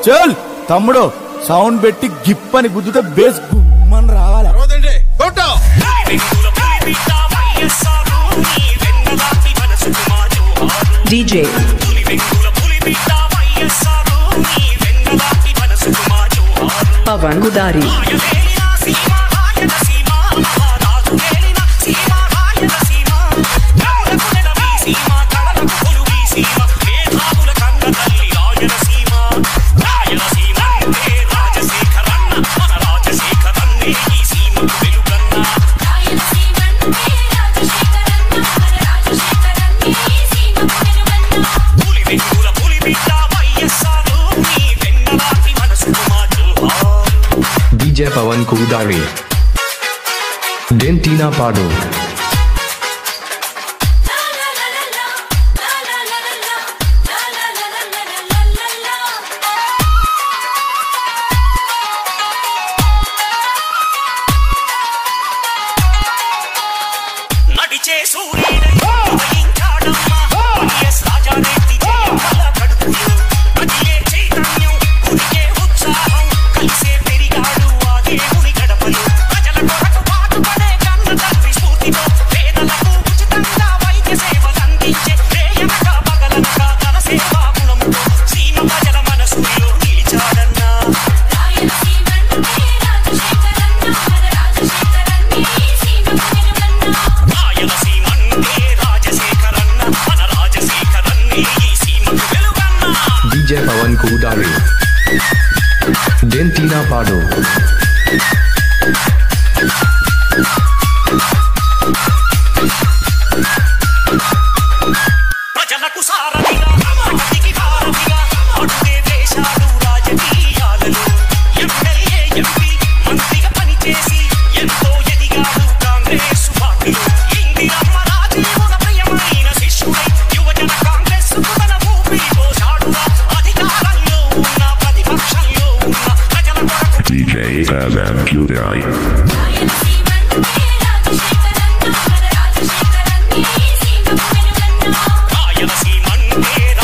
చల్ తమ్ముడు సౌండ్ పెట్టి గిప్పని గుద్దుతే బేస్ గుమ్మని రావాలి రోజండి కొట్టు DJ, Pavan Gudari, DJ Pawan Kudari. Dentina Pado. నడిచే సూర్యుడై ఉదయించాడమ్మా వైఎస్ రాజారెడ్డి జయమాల కడుపులో అదియే చైతన్యం ఉరికే ఉత్సాహం కలిసే పెరిగాడు ఆ దేవుని గడపలో ప్రజల కొరకు పాటుపడే కన్న తండ్రి స్ఫూర్తితో పేదలకు ఉచితంగా వైద్య సేవలు అందించే రేయనక పగలనక తన సేవా గుణంతో సీమ ప్రజల మనసులో నిలిచాడన్నా రాయలసీమంటే రాజశేఖరన్న మన రాజశేఖరన్నే ఈ సీమకు వెలుగన్నా DJ Pawan Kudari. Dentina Pado. ప్రజలకు సారథిగా ప్రగతికి భారతిగా అడుగే వేశాడు రాజకీయాలలో ఎమ్మెల్యే ఎంపీ మంత్రిగా పనిచేసి ఎంతో ఎదిగాడు కాంగ్రెస్ పార్టీలో ఇందిరమ్మ రాజీవుల ప్రియమైన శిష్యుడై యువజన కాంగ్రెస్ తన ఊపిరి పోశాడుగా అధికారంలో ఉన్న ప్రతిపక్షంలో ఉన్న ప్రజల కొరకు DJ Pavan Kudai. రాయలసీమంటే